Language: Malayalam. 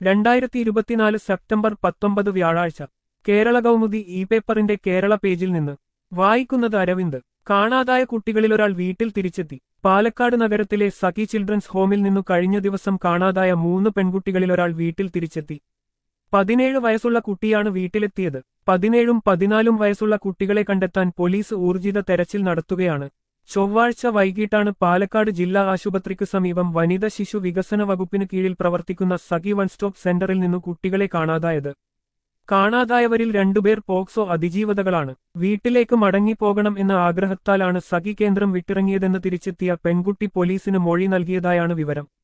രണ്ടായിരത്തി ഇരുപത്തിനാല് സെപ്റ്റംബർ പത്തൊമ്പത് വ്യാഴാഴ്ച കേരള കൗമുദി ഇ പേപ്പറിന്റെ കേരള പേജിൽ നിന്ന് വായിക്കുന്നത് അരവിന്ദ് കാണാതായ കുട്ടികളിലൊരാൾ വീട്ടിൽ തിരിച്ചെത്തി പാലക്കാട് നഗരത്തിലെ സഖി ചിൽഡ്രൻസ് ഹോമിൽ നിന്നു കഴിഞ്ഞ ദിവസം കാണാതായ മൂന്ന് പെൺകുട്ടികളിലൊരാൾ വീട്ടിൽ തിരിച്ചെത്തി പതിനേഴ് വയസ്സുള്ള കുട്ടിയാണ് വീട്ടിലെത്തിയത് പതിനേഴും പതിനാലും വയസ്സുള്ള കുട്ടികളെ കണ്ടെത്താൻ പോലീസ് ഊർജിത തെരച്ചിൽ നടത്തുകയാണ് ചൊവ്വാഴ്ച വൈകിട്ടാണ് പാലക്കാട് ജില്ലാ ആശുപത്രിക്ക് സമീപം വനിത ശിശു വികസന വകുപ്പിന് കീഴിൽ പ്രവർത്തിക്കുന്ന സഖി വൺ സ്റ്റോപ്പ് സെന്ററിൽ നിന്നു കുട്ടികളെ കാണാതായത് കാണാതായവരിൽ രണ്ടുപേർ പോക്സോ അതിജീവതകളാണ് വീട്ടിലേക്ക് മടങ്ങിപ്പോകണം എന്ന ആഗ്രഹത്താലാണ് സഖി കേന്ദ്രം വിട്ടിറങ്ങിയതെന്ന് തിരിച്ചെത്തിയ പെൺകുട്ടി പോലീസിന് മൊഴി നൽകിയതായാണ് വിവരം